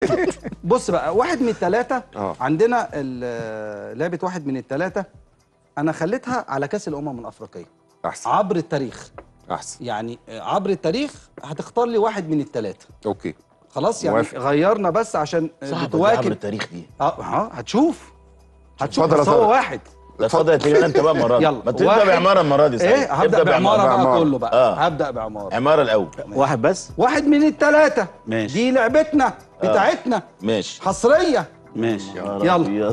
بص بقى واحد من الثلاثه آه. عندنا ال- لعبه واحد من الثلاثه انا خليتها على كاس الامم الافريقيه احسن عبر التاريخ احسن يعني عبر التاريخ هتختار لي واحد من الثلاثه اوكي خلاص يعني موافق. غيرنا بس عشان صعب عبر بتواكب التاريخ دي اه ها هتشوف هتشوف اتفضل يا بس هو طارق. واحد لا اتفضل يا تيجي انت بقى المره دي يلا. ما تبدا واحد. بعماره المره دي صحيح. ايه هبدا ابدأ بعماره بقى بعمارة. كله بقى آه. هبدا بعماره عماره الاول واحد بس واحد من الثلاثه ماشي. دي لعبتنا بتاعتنا ماشي حصريه ماشي يلا. أبيض.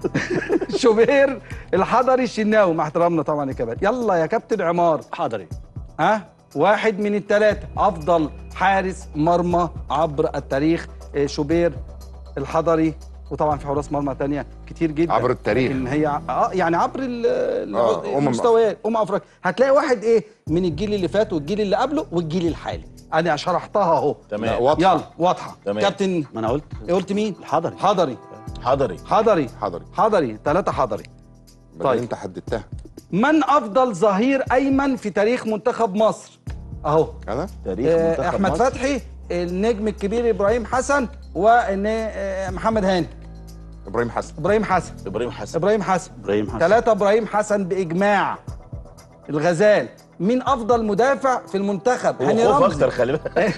شوبير الحضري الشناوي مع احترامنا طبعا يا كابتن يلا يا كابتن عمار حاضري ها واحد من الثلاثه افضل حارس مرمى عبر التاريخ إيه، شوبير الحضري وطبعا في حراس مرمى تانية كتير جدا عبر التاريخ. لكن هي اه يعني عبر ال- ال- آه، أمم المستويات امم افريقيا هتلاقي واحد ايه من الجيل اللي فات والجيل اللي قبله والجيل الحالي انا شرحتها اهو لا، تمام واضحة. يلا واضحه تمام. كابتن ما انا قلت قلت مين الحضري حضري حضري حضري حضري حضري ثلاثة حضري طيب طيب. انت حددتها من افضل ظهير ايمن في تاريخ منتخب مصر اهو انا تاريخ آه، منتخب احمد مصر. فتحي النجم الكبير ابراهيم حسن ومحمد هاني ابراهيم حسن ابراهيم حسن ابراهيم حسن ابراهيم حسن ابراهيم حسن ثلاثة ابراهيم حسن باجماع الغزال مين افضل مدافع في المنتخب هو هاني خوف رمزي اكتر خلي بالك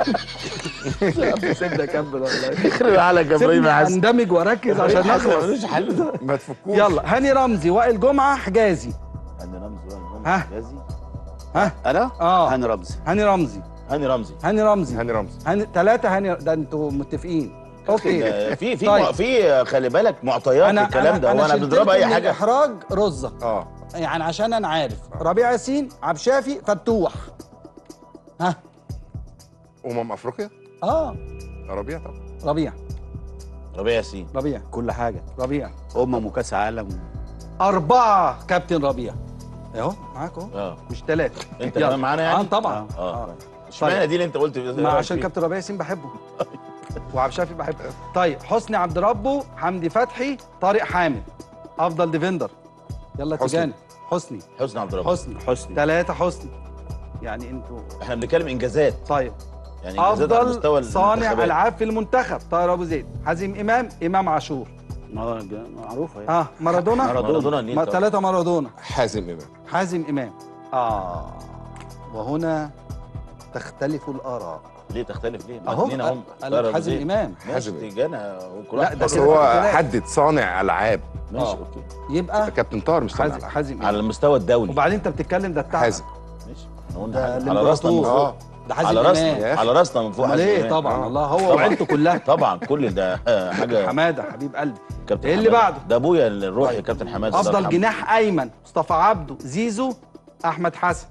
سيبنا اكمل والله يخرب عليك يا ابراهيم سيبني حسن اندمج واركز عشان نخلص ملوش حل ما تفكوش يلا هاني رمزي وائل جمعه حجازي هاني رمزي ها؟ ها جازي ها انا اه هاني رمزي هاني رمزي هاني رمزي هاني رمزي هاني رمزي هاني ثلاثة هاني ده انتوا متفقين اوكي ده في في طيب. في خلي بالك معطيات الكلام ده وانا شلت بنضرب اي لكم من حاجه الاحراج رزه اه يعني عشان انا عارف ربيع ياسين عبد الشافي فتوح ها امم افريقيا اه ربيع طبعا ربيع ربيع ياسين ربيع كل حاجه ربيع امم وكاس عالم أربعة كابتن ربيع اهو معاك اهو اه مش ثلاثة انت كمان معانا يعني اه طبعا اه آه. اشمعنى دي اللي انت قلت ما عشان كابتن ربيع ياسين بحبه وعبد الشافي بحبه طيب حسني عبد ربه حمدي فتحي طارق حامد افضل ديفندر يلا حسني. تجاني حسني حسني عبد الرب حسني حسني ثلاثة حسني يعني انتوا احنا بنتكلم انجازات طيب يعني انجازات على مستوى افضل صانع المنتخبات. العاب في المنتخب طاهر ابو زيد حازم امام امام عاشور ما- معروفه يعني اه مارادونا مارادونا النيل ما طبعا. ثلاثة مارادونا حازم امام حازم امام اه وهنا تختلف الاراء ليه تختلف ليه؟ ما اهو اتنين اهم قال طاهر أبو حازم زيد. امام ماشي حازم تيجانا وكل لا، واحد ده اصل كده هو اختلاف. حدد صانع العاب ماشي آه. اوكي يبقى كابتن طاهر مش صانع حازم العاب حازم على امام المستوى الدولي وبعدين انت بتتكلم ده بتاع حازم ماشي احنا قلنا ده حاجة. على راسنا من الامبراطور فوق اه ده حازم على امام راسنا يا أخي. على راسنا من فوق امال حازم ايه إمام. طبعا آه. الله هو طبعاً. وعيلته كلها طبعا كل ده حاجه حماده حبيب قلبي كابتن إيه اللي حمادة. بعده؟ ده ابويا الروحي كابتن حماده الله افضل يرحمه. جناح ايمن مصطفى عبده زيزو احمد حسن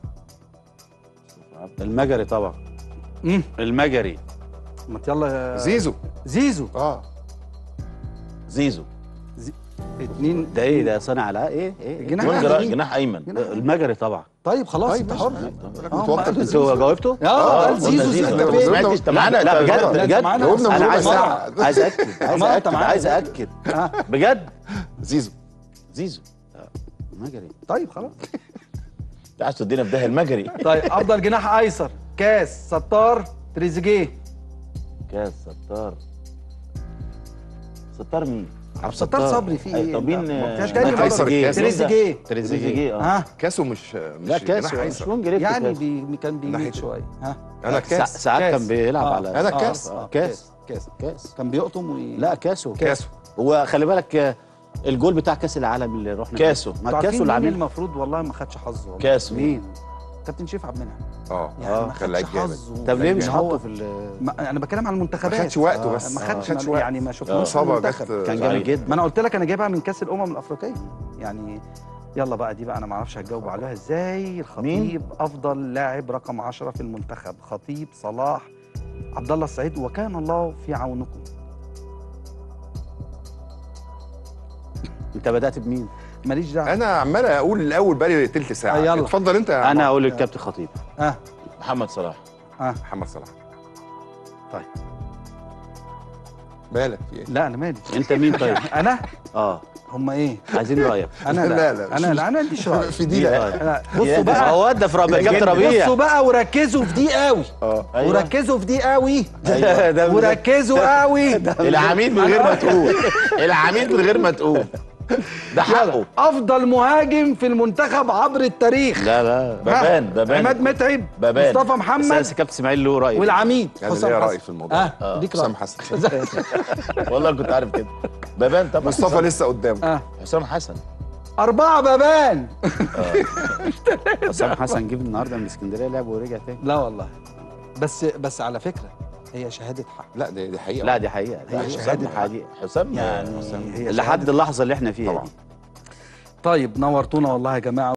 المجري طبعا امم المجري ما يلا يا زيزو زيزو اه زيزو اتنين ده ايه ده صانع العاب ايه ايه جناح جون جرا- أيمن. جناح ايمن جناح أيمن. المجري طبعا طيب خلاص طيب انت ماشي. حر أنا متوقع انتوا جاوبتوا؟ اه قال قلنا زيزو زيزو. انت انت ما فين؟ سمعتش انت معانا لا أنت- بجد لا، بجد معانا. جاوبنا من انا ربع عايز ساعة. أ- عايز اكد عايز ما أنت اكد معانا. عايز اكد آه. بجد زيزو زيزو المجري طيب خلاص انت عايز تدينا في ده المجري طيب افضل جناح ايسر كاس ستار تريزيجيه كاس ستار ستار مين؟ عبد ستار صبري في أي، ايه طب مين ما فيهاش آه، جاي من أيسر بره. الكاس. تريزيجيه تريزيجيه اه ها كاسو مش مش لا كاس جناح أيسر. شلون قلت يعني كاس بي كان بيميل ناحية- شويه ها انا سا- كاس ساعات كاس. كان بيلعب آه. على أنا آه، كاس. آه، كاس. كاس كاس كان بيقطم وي... لا كاسو كاسو هو خلي بالك آه، الجول بتاع كاس العالم اللي رحنا فيه. كاسو. ما انتوا عارفين كاسو اللي مين عامل المفروض والله ما خدش حظه والله كاسو مين كابتن شيف عبد المنعم اه يعني ما كان خدش لعيب جامد حظه طب ليه مش يعني هو- حاطه في ال- ما انا بتكلم على المنتخبات ما خدش وقته آه، بس. ما آه. خدش ما خدش ما- وقت. يعني ما شفناش في اصابه المنتخب. جت كان صحيح. جامد جدا ما انا قلت لك انا جايبها من كاس الامم الافريقيه يعني يلا بقى دي بقى انا ما اعرفش هتجاوب عليها ازاي الخطيب افضل لاعب رقم 10 في المنتخب خطيب صلاح عبد الله السعيد وكان الله في عونكم انت بدات بمين ماليش دعوه انا عمال اقول الاول بقالي تلت ساعه آه، يلا. اتفضل انت يا انا عمار. اقول للكابتن خطيب اه محمد صلاح اه محمد صلاح طيب مالك في ايه لا انا مالي انت مين طيب انا اه هم ايه عايزين رايك انا لا, لا، لا، انا لا انا عنديش راي في دي لا أنا بصوا ما بقى هو ودى في ربيع كابتن ربيع بصوا بقى وركزوا في دي قوي اه أيوة. وركزوا في دي قوي أيوة. وركزوا قوي العميد من غير ما تقول العميد من غير ما تقول ده حقه افضل مهاجم في المنتخب عبر التاريخ لا لا بابان بابان عماد متعب بابان. مصطفى بس محمد كابتن اسماعيل له راي والعميد يعني حسام ليا حسن راي في الموضوع اه ليك راي حسام حسن والله كنت عارف كده بابان طبعا مصطفى حسام- لسه قدامه اه حسام حسن أربعة بابان حسام حسن جه النهارده من اسكندريه لعب ورجع تاني لا والله بس بس على فكرة هي شهادة حق لا دي دي حقيقه لا دي حقيقه هي دي شهادة حقيقة. حقيقة. حسام يعني حسام هي لحد شهادة اللحظه اللي احنا فيها طبعا دي طيب نورتونا والله يا جماعة